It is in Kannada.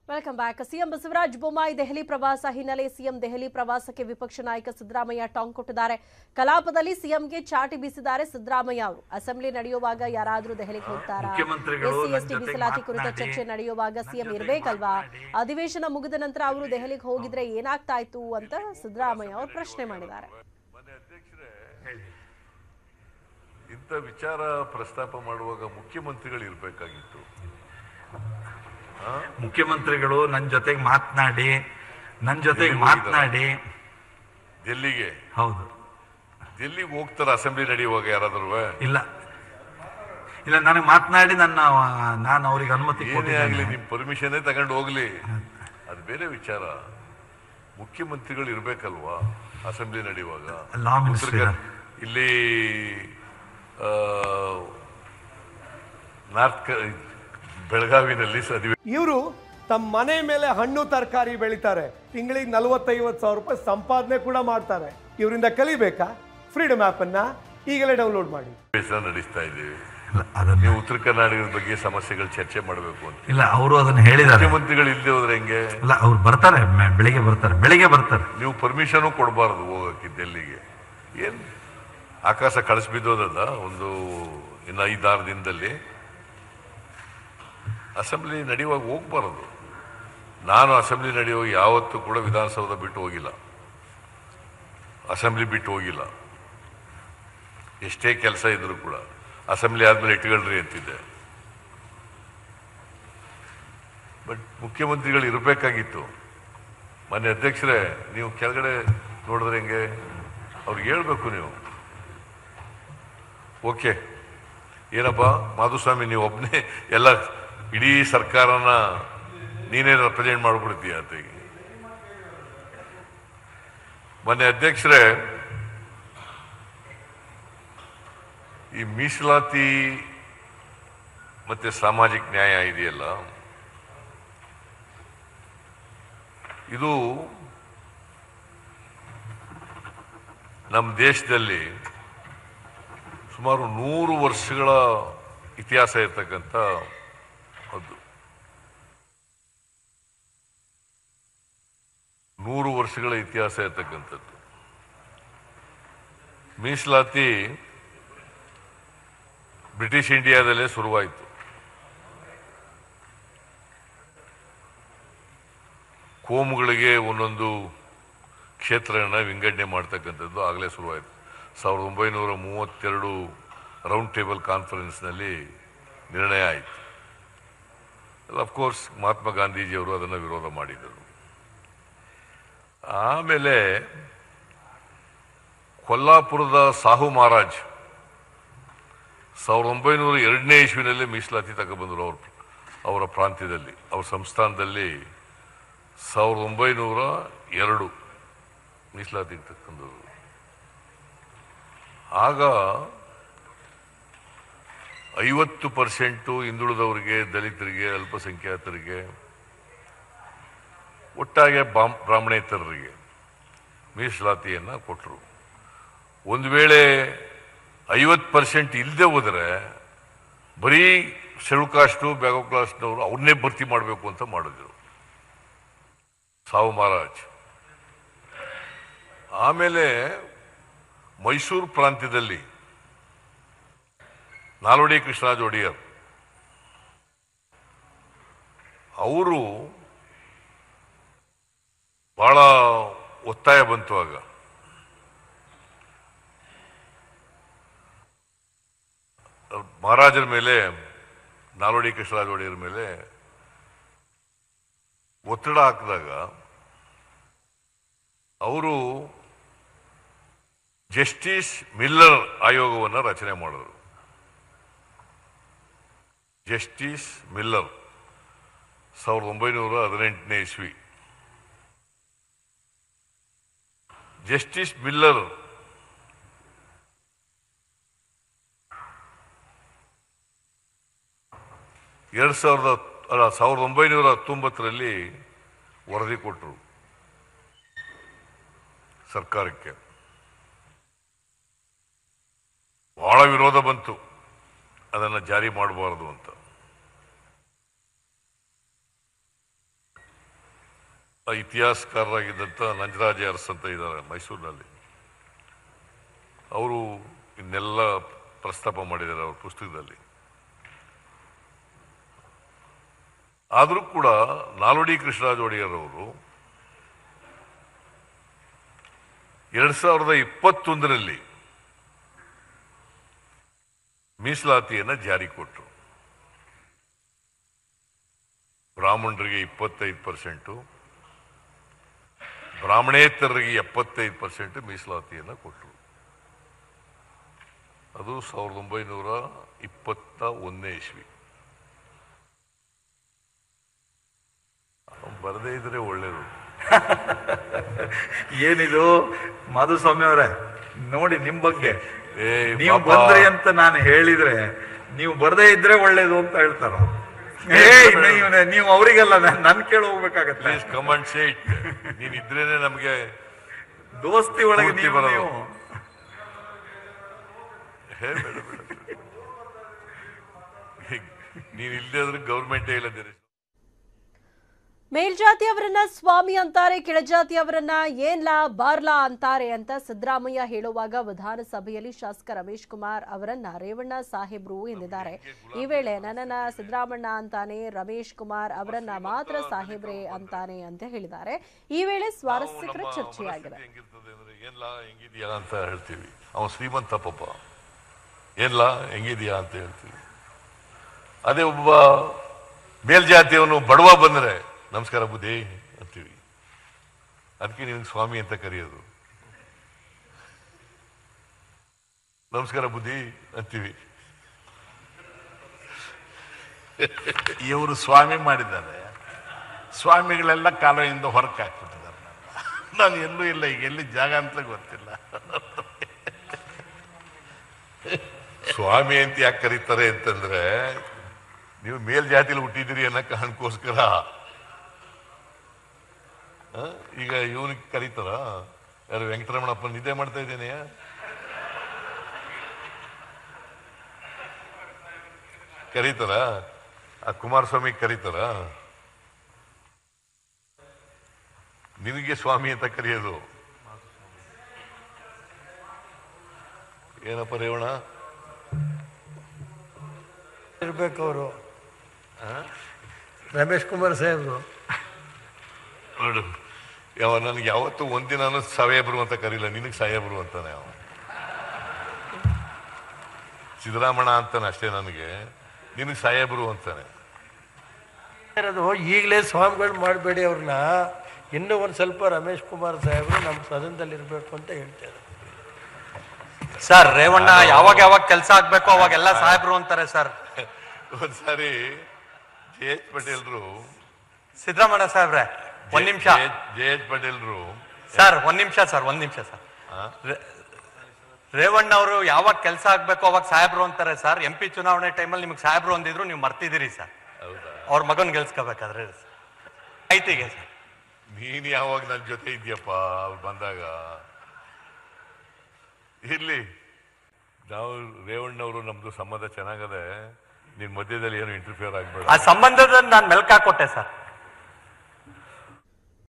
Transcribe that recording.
Welcome back CM Basavaraj Bommai Delhi ಪ್ರವಾಸ ಹಿನ್ನೆಲೆ ಸಿಎಂ ದೆಹಲಿ ಪ್ರವಾಸಕ್ಕೆ ವಿಪಕ್ಷ ನಾಯಕ ಸಿದ್ದರಾಮಯ್ಯ ಟಾಂಗ್ ಕೊಟ್ಟಿದ್ದಾರೆ ಕಲಾಪದಲ್ಲಿ ಸಿಎಂಗೆ ಚಾಟಿ ಬೀಸಿದ್ದಾರೆ ಸಿದ್ದರಾಮಯ್ಯ ಅವರು ಅಸೆಂಬ್ಲಿ ನಡೆಯುವಾಗ ಯಾರಾದ್ರೂ ದೆಹಲಿಗೆ ಹೋಗ್ತಾರಾ ಮುಖ್ಯಮಂತ್ರಿಗಳು ಎಸ್ಸಿ ನನ್ನ ಎಸ್ಟಿ ಜೊತೆ ಮೀಸಲಾತಿ ಕುರಿತ ಮಾತನಾಡಿ, ಚರ್ಚೆ ನಡೆಯುವಾಗ ನನ್ನ ಸಿಎಂ ಜೊತೆ ಇರ್ಬೇಕಲ್ವಾ ಮಾತನಾಡಿ. ಅಧಿವೇಶನ ಮುಗಿದ ನಂತರ ಅವರು ದೆಹಲಿಗೆ ಹೋಗಿದ್ರೆ ಏನಾಗ್ತಾ ಇತ್ತು ಅಂತ ಸಿದ್ದರಾಮಯ್ಯ ಅವರು ಪ್ರಶ್ನೆ ಮಾಡಿದ್ದಾರೆ ಮನೆ ಅಧ್ಯಕ್ಷರೇ ಇಂಥ ವಿಚಾರ ಪ್ರಸ್ತಾಪ ಮಾಡುವಾಗ ಮುಖ್ಯಮಂತ್ರಿಗಳು ಇರಬೇಕಾಗಿತ್ತು ಮುಖ್ಯಮಂತ್ರಿಗಳು ನನ್ನ ಜೊತೆಗೆ ಮಾತನಾಡಿ ನನ್ನ ಜೊತೆಗೆ ಎಲ್ಲಿಗೆ ಹೋಗಿದ್ದಾರೆ? ಮಾತನಾಡಿ ಡೆಲ್ಲಿಗೆ ಹೌದು ಡೆಲ್ಲಿಗೆ ಹೋಗ್ತಾರೆ ಅಸೆಂಬ್ಲಿ ನಡೆಯುವಾಗ ಯಾರಾದ್ರೂ ಇಲ್ಲ ಇಲ್ಲ ನನಗೆ ಮಾತನಾಡಿ ನನ್ನ ನಾನು ಅವ್ರಿಗೆ ಅನುಮತಿ ಏನೇ ಆಗ್ಲಿ ಕೊಟ್ಟಿದ್ದೇನೆ ನಿಮ್ ಪರ್ಮಿಷನ್ನೇ ತಗೊಂಡು ಹೋಗ್ಲಿ ಅದು ಬೇರೆ ವಿಚಾರ ಮುಖ್ಯಮಂತ್ರಿಗಳು ಇರ್ಬೇಕಲ್ವಾ ಅಸೆಂಬ್ಲಿ ನಡೆಯುವಾಗ Law minister ಉತ್ತರ ಕರ್- ಇಲ್ಲಿ ಆ, ನಾರ್ತ್ ಕ- ಬೆಳಗಾವಿನಲ್ಲಿ ಅಧಿವೇಶನ ಇವರು ತಮ್ಮ ಮನೆ ಮೇಲೆ ಹಣ್ಣು ತರಕಾರಿ ಬೆಳಿತಾರೆ ತಿಂಗಳಿಗೆ ನಲವತ್ತೈವತ್ತು ಸಾವಿರ ರೂಪಾಯಿ ಸಂಪಾದನೆ ಕೂಡ ಮಾಡ್ತಾರೆ ಇವರಿಂದ ಕಲಿಬೇಕಾ ಫ್ರೀಡಮ್ ಆ್ಯಪನ್ನು ಈಗಲೇ ಡೌನ್ಲೋಡ್ ಮಾಡಿ ನಡೆಸ್ತಾ ಇದ್ದೀವಿ ಇಲ್ಲ ಅದನ್ನ ನೀವು ಉತ್ತರ ಕರ್ನಾಟಕದ ಬಗ್ಗೆ ಸಮಸ್ಯೆಗಳು ಚರ್ಚೆ ಮಾಡಬೇಕು ಅಂತ ಇಲ್ಲ ಅವರು ಅದನ್ನ ಹೇಳಿದ್ದಾರೆ ಮುಖ್ಯಮಂತ್ರಿಗಳು ಇಲ್ಲದೆ ಹೋದ್ರೆ ಹೆಂಗೆ ಇಲ್ಲ ಅವ್ರು ಬರ್ತಾರೆ ಮ- ಬೆಳಿಗ್ಗೆ ಬರ್ತಾರೆ ಬೆಳಿಗ್ಗೆ ಬರ್ತಾರೆ ನೀವು ಪರ್ಮಿಷನು ಕೊಡಬಾರ್ದು ಹೋಗಕ್ಕೆ ಡೆಲ್ಲಿಗೆ ಏನು ಆಕಾಶ ಕಳಿಸ್ಬಿದ್ದೋದದ ಒಂದು ಇನ್ನು ಐದಾರು ದಿನದಲ್ಲಿ ಅಸೆಂಬ್ಲಿ ನಡೆಯುವಾಗ ಹೋಗ್ಬಾರದು ನಾನು ಅಸೆಂಬ್ಲಿ ನಡೆಯುವಾಗ ಯಾವತ್ತೂ ಕೂಡ ವಿಧಾನಸೌಧ ಬಿಟ್ಟು ಹೋಗಿಲ್ಲ ಅಸೆಂಬ್ಲಿ ಬಿಟ್ಟು ಹೋಗಿಲ್ಲ ಎಷ್ಟೇ ಕೆಲಸ ಇದ್ರೂ ಕೂಡ ಅಸೆಂಬ್ಲಿ ಆದ್ಮೇಲೆ ಇಟ್ಕೊಳ್ರಿ ಅಂತಿದ್ದೆ ಬಟ್ ಮುಖ್ಯಮಂತ್ರಿಗಳು ಇರಬೇಕಾಗಿತ್ತು ಮಾನ್ಯ ಅಧ್ಯಕ್ಷರೇ ನೀವು ಕೆಳಗಡೆ ನೋಡಿದ್ರೆ ಹೆಂಗೆ ಅವ್ರಿಗೆ ಹೇಳ್ಬೇಕು ನೀವು ಓಕೆ ಏನಪ್ಪ ಮಾಧುಸ್ವಾಮಿ ನೀವು ಒಬ್ಬನೇ ಎಲ್ಲ ಇಡೀ ಸರ್ಕಾರನ ನೀನೇ ರೆಪ್ರೆಸೆಂಟ್ ಮಾಡ್ಬಿಡ್ತೀಯ ಆತಗೆ ಮೊನ್ನೆ ಅಧ್ಯಕ್ಷರೇ ಈ ಮೀಸಲಾತಿ ಮತ್ತೆ ಸಾಮಾಜಿಕ ನ್ಯಾಯ ಇದೆಯಲ್ಲ ಇದು ನಮ್ಮ ದೇಶದಲ್ಲಿ ಸುಮಾರು ನೂರು ವರ್ಷಗಳ ಇತಿಹಾಸ ಇರ್ತಕ್ಕಂಥ ಅದು ನೂರು ವರ್ಷಗಳ ಇತಿಹಾಸ ಇರ್ತಕ್ಕಂಥದ್ದು ಮೀಸಲಾತಿ ಬ್ರಿಟಿಷ್ ಇಂಡಿಯಾದಲ್ಲೇ ಶುರುವಾಯಿತು ಕೋಮುಗಳಿಗೆ ಒಂದೊಂದು ಕ್ಷೇತ್ರಗಳನ್ನ ವಿಂಗಡಣೆ ಮಾಡ್ತಕ್ಕಂಥದ್ದು ಆಗಲೇ ಶುರುವಾಯಿತು ಸಾವಿರದ ಒಂಬೈನೂರ ಮೂವತ್ತೆರಡು ರೌಂಡ್ ಟೇಬಲ್ ಕಾನ್ಫರೆನ್ಸ್ನಲ್ಲಿ ನಿರ್ಣಯ ಆಯಿತು ಅಫ್ಕೋರ್ಸ್ ಮಹಾತ್ಮ ಗಾಂಧೀಜಿಯವರು ಅದನ್ನು ವಿರೋಧ ಮಾಡಿದರು ಆಮೇಲೆ ಕೊಲ್ಲಾಪುರದ ಸಾಹು ಮಹಾರಾಜ್ ಸಾವಿರದ ಒಂಬೈನೂರ ಎರಡನೇ ಇಸ್ವಿನಲ್ಲಿ ಮೀಸಲಾತಿ ತಗೊಬಂದರು ಅವ್ರ ಅವರ ಪ್ರಾಂತ್ಯದಲ್ಲಿ ಅವರ ಸಂಸ್ಥಾನದಲ್ಲಿ ಸಾವಿರದ ಒಂಬೈನೂರ ಎರಡು ಮೀಸಲಾತಿ ತಕ್ಕಂಥದ್ದು ಆಗ ಐವತ್ತು ಪರ್ಸೆಂಟು ಹಿಂದುಳಿದವರಿಗೆ ದಲಿತರಿಗೆ ಅಲ್ಪಸಂಖ್ಯಾತರಿಗೆ ಒಟ್ಟಾಗೆ ಬಾಮ್ ಬ್ರಾಹ್ಮಣೇತರರಿಗೆ ಮೀಸಲಾತಿಯನ್ನು ಕೊಟ್ಟರು ಒಂದು ವೇಳೆ ಐವತ್ತು ಪರ್ಸೆಂಟ್ ಇಲ್ಲದೆ ಹೋದರೆ ಬರೀ ಶೆಡ್ಯೂಲ್ ಕಾಸ್ಟು ಬ್ಯಾಗೋ ಕ್ಲಾಸ್ನವರು ಅವ್ರನ್ನೇ ಭರ್ತಿ ಮಾಡಬೇಕು ಅಂತ ಮಾಡಿದ್ರು ಸಾವು ಮಹಾರಾಜ್ ಆಮೇಲೆ ಮೈಸೂರು ಪ್ರಾಂತ್ಯದಲ್ಲಿ ನಾಲ್ವಡಿ ಕೃಷ್ಣರಾಜ ಒಡೆಯರ್ ಅವರು ಬಹಳ ಒತ್ತಾಯ ಬಂತು ಆಗ ಮಹಾರಾಜರ ಮೇಲೆ ನಾಲ್ವಡಿ ಕೃಷ್ಣರಾಜ ಒಡೆಯರ ಮೇಲೆ ಒತ್ತಡ ಹಾಕಿದಾಗ ಅವರು ಜಸ್ಟಿಸ್ ಮಿಲ್ಲರ್ ಆಯೋಗವನ್ನು ರಚನೆ ಮಾಡಿದರು ಜಸ್ಟಿಸ್ ಮಿಲ್ಲರ್ ಸಾವಿರದ ಒಂಬೈನೂರ ಹದಿನೆಂಟನೇ ಇಸ್ವಿ ಜಸ್ಟಿಸ್ ಮಿಲ್ಲರ್ ಎರಡು ಸಾವಿರದ ಅಲ್ಲ ಸಾವಿರದ ಒಂಬೈನೂರ ಹತ್ತೊಂಬತ್ತರಲ್ಲಿ ವರದಿ ಕೊಟ್ಟರು ಸರ್ಕಾರಕ್ಕೆ ಬಹಳ ವಿರೋಧ ಬಂತು ಅದನ್ನು ಜಾರಿ ಮಾಡಬಾರದು ಅಂತ ಇತಿಹಾಸಕಾರರಾಗಿದ್ದಂಥ ನಂಜರಾಜ ಅರಸ್ ಅಂತ ಇದ್ದಾರೆ ಮೈಸೂರಿನಲ್ಲಿ ಅವರು ಇನ್ನೆಲ್ಲ ಪ್ರಸ್ತಾಪ ಮಾಡಿದ್ದಾರೆ ಅವ್ರ ಪುಸ್ತಕದಲ್ಲಿ ಆದರೂ ಕೂಡ ನಾಲ್ವಡಿ ಕೃಷ್ಣರಾಜ ಒಡೆಯರ್ ಅವರು ಎರಡ್ ಸಾವಿರದ ಇಪ್ಪತ್ತೊಂದರಲ್ಲಿ ಮೀಸಲಾತಿಯನ್ನು ಜಾರಿ ಕೊಟ್ಟರು ಬ್ರಾಹ್ಮಣರಿಗೆ ಇಪ್ಪತ್ತೈದು ಪರ್ಸೆಂಟು ಬ್ರಾಹ್ಮಣೇತರರಿಗೆ ಎಪ್ಪತ್ತೈದು ಪರ್ಸೆಂಟ್ ಮೀಸಲಾತಿಯನ್ನು ಕೊಟ್ಟರು ಅದು ಸಾವಿರದ ಒಂಬೈನೂರ ಇಪ್ಪತ್ತ ಒಂದನೇ ಇಸ್ವಿ ಬರದೇ ಇದ್ರೆ ಒಳ್ಳೇದು ಏನಿದು ಮಾಧುಸ್ವಾಮಿ ಅವರೇ ನೋಡಿ ನಿಮ್ ಬಗ್ಗೆ ಏ ನೀವು ಪಾಪ. ಬಂದ್ರಿ ಅಂತ ನಾನು ಹೇಳಿದ್ರೆ ನೀವು ಬರ್ದೇ ಇದ್ರೆ ಒಳ್ಳೇದು ಅಂತ ಹೇಳ್ತಾರ ಏ ನೀವು ನೀವು ಅವರಿಗೆಲ್ಲ ನನ್ ಕೇಳಿ ಹೋಗ್ಬೇಕಾಗತ್ತೆ ಪ್ಲೀಸ್ ಕಮಾಂಡ್ ಸೇಟ್ ನೀನ್ ಇದ್ರೇನೆ ನಮಗೆ ದೋಸ್ತಿ ಒಳಗೆ ಪೂರ್ತಿ ನೀವು ಬರೋದು. ನೀವು ಹೇ ಬೇಡ ಬೇಡ ನೀನ್ ಇಲ್ಲದೆ ಆದ್ರೆ ಗೌರ್ಮೆಂಟೇ ಇಲ್ಲ ದೇಶ ಮೇಲ್ಜಾತಿಯವರನ್ನ ಸ್ವಾಮಿ ಅಂತಾರೆ ಕೆಳಜಾತಿಯವರನ್ನ ಏನ್ಲಾ ಬಾರ್ಲಾ ಅಂತಾರೆ ಅಂತ ಸಿದ್ದರಾಮಯ್ಯ ಹೇಳುವಾಗ ವಿಧಾನಸಭೆಯಲ್ಲಿ ಶಾಸಕ ರಮೇಶ್ ಕುಮಾರ್ ಅವರನ್ನ ರೇವಣ್ಣ ಸಾಹೇಬ್ರು ಎಂದಿದ್ದಾರೆ ಈ ವೇಳೆ ನನ್ನನ್ನ ಸಿದ್ದರಾಮಣ್ಣ ಅಂತಾನೆ ರಮೇಶ್ ಕುಮಾರ್ ಅವರನ್ನ ಮಾತ್ರ ಸಾಹೇಬ್ರೆ ಅಂತಾನೆ ಅಂತ ಹೇಳಿದ್ದಾರೆ ಈ ವೇಳೆ ಸ್ವಾರಸ್ಯಕರ ನಮ್ಮ ಚರ್ಚೆಯಾಗಿದೆ ಮನಸ್ಥಿತಿ ಹೆಂಗಿರ್ತದೆ ಅಂದ್ರೆ ಏನ್ಲಾ ಹೆಂಗಿದ್ಯಾ ಅಂತ ಹೇಳ್ತೀವಿ ಅವನು ಶ್ರೀಮಂತ ಪಾಪ ಏನ್ಲಾ ಹೆಂಗಿದ್ಯಾ ಅಂತ ಹೇಳ್ತೀವಿ ಅದೇ ಒಬ್ಬ ಮೇಲ್ಜಾತಿಯವನು ಬಡವ ಬಂದ್ರೆ ನಮಸ್ಕಾರ ಬುದ್ಧಿ ಅಂತೀವಿ ಅದಕ್ಕೆ ನಿನಗೆ ಸ್ವಾಮಿ ಅಂತ ಕರೆಯೋದು ನಮಸ್ಕಾರ ಬುದ್ಧಿ ಅಂತೀವಿ ಇವರು ಸ್ವಾಮಿ ಮಾಡಿದ್ದಾರೆ ಸ್ವಾಮಿಗಳೆಲ್ಲ ಕಾಲದಿಂದ ಹೊರಕ್ಕೆ ಹಾಕ್ಬಿಟ್ಟಿದ್ದಾರೆ ನನ್ನ. ನಾನು ಎಲ್ಲೂ ಇಲ್ಲ ಈಗ ಎಲ್ಲಿ ಜಾಗ ಅಂತ ಗೊತ್ತಿಲ್ಲ ಸ್ವಾಮಿ ಅಂತ ಯಾಕೆ ಕರೀತಾರೆ ಅಂತಂದ್ರೆ ನೀವು ಮೇಲ್ಜಾತಿಲಿ ಹುಟ್ಟಿದಿರಿ ಅನ್ನೋ ಕಾರಣಕ್ಕೋಸ್ಕರ ಆ, ಈಗ ಇವನಿಗೆ ಕರೀತಾರ ಯಾರು ವೆಂಕಟರಮಣಪ್ಪ ನಿದ್ದೆ ಮಾಡ್ತಾ ಇದ್ದೇನೆ ಕರೀತಾರ ಆ ಕುಮಾರಸ್ವಾಮಿ ಕರೀತಾರ ನಿನಗೆ ಸ್ವಾಮಿ ಅಂತ ಕರೆಯೋದು ಏನಪ್ಪ ರೇವಣ ಇರ್ಬೇಕು ಅವರು ರಮೇಶ್ ಕುಮಾರ್ ಸಾಹೇಬ್ರು ನೋಡು ಯಾವ ನನಗೆ ಯಾವತ್ತೂ ಒಂದಿನಾನು ಸಾಹೇಬ್ರು ಅಂತ ಕರೀಲ್ಲ ನಿನಗೆ ಸಾಹೇಬ್ರು ಅಂತಾನೆ ಅವ ಸಿದ್ದರಾಮಣ್ಣ ಅಂತಾನೆ ಅಷ್ಟೇ ನನಗೆ ನಿನಗೆ ಸಾಹೇಬ್ರು ಅಂತಾನೆ ಅದು ಈಗಲೇ ಸ್ವಾಮಿಗಳು ಮಾಡಬೇಡಿ ಅವ್ರನ್ನ ಇನ್ನೂ ಒಂದು ಸ್ವಲ್ಪ ರಮೇಶ್ ಕುಮಾರ್ ಸಾಹೇಬ್ರು ನಮ್ಮ ಸದನದಲ್ಲಿ ಇರಬೇಕು ಅಂತ ಹೇಳ್ತಾರೆ ಸರ್ ರೇವಣ್ಣ ಯಾವಾಗ ಯಾವಾಗ ಕೆಲಸ ಆಗ್ಬೇಕು ಅವಾಗೆಲ್ಲ ಸಾಹೇಬ್ರು ಅಂತಾರೆ ಸರ್ ಒಂದ್ಸಾರಿ ಜೆ ಎಚ್ ಪಟೇಲ್ರು ಸಿದ್ದರಾಮಯ್ಯ ಸಾಹೇಬ್ರೆ ಒಂದ್ ನಿಮಿಷ ಜೆ ಎಚ್ ಪಟೇಲ್ರು ಸರ್ ಒಂದ್ ನಿಮಿಷ ಸರ್ ಒಂದ್ ನಿಮಿಷ ಸರ್ ರೇ- ರೇವಣ್ಣ ಅವರು ಯಾವಾಗ ಕೆಲಸ ಆಗ್ಬೇಕು ಅವಾಗ ಸಾಹೇಬ್ರು ಅಂತಾರೆ ಸರ್ ಎಂ ಪಿ ಚುನಾವಣೆ ಟೈಮಲ್ಲಿ ನಿಮ್ಗೆ ಸಾಹೇಬ್ರು ಅಂದಿದ್ರು ನೀವು ಮರ್ತಿದ್ದೀರಿ ಸರ್ ಹೌದಾ ಅವ್ರ ಮಗನ್ ಗೆಲ್ಸ್ಕೋಬೇಕಾದ್ರೆ ಆಯ್ತಿಗೆ ಸರ್ ನೀನ್ ಯಾವಾಗ ನನ್ನ ಜೊತೆ ಇದೆಯಪ್ಪ ಅವ್ರು ಬಂದಾಗ ಇರ್ಲಿ ನಾವು ರೇವಣ್ಣವರು ನಮ್ದು ಸಂಬಂಧ ಚೆನ್ನಾಗದೆ ನಿನ್ ಮಧ್ಯದಲ್ಲಿ ಏನು ಇಂಟರ್ಫಿಯರ್ ಆಗ್ಬೇಡ ಆ ಸಂಬಂಧದ ನಾನು ಮೆಲ್ಕಾಕೊಟ್ಟೆ ಸರ್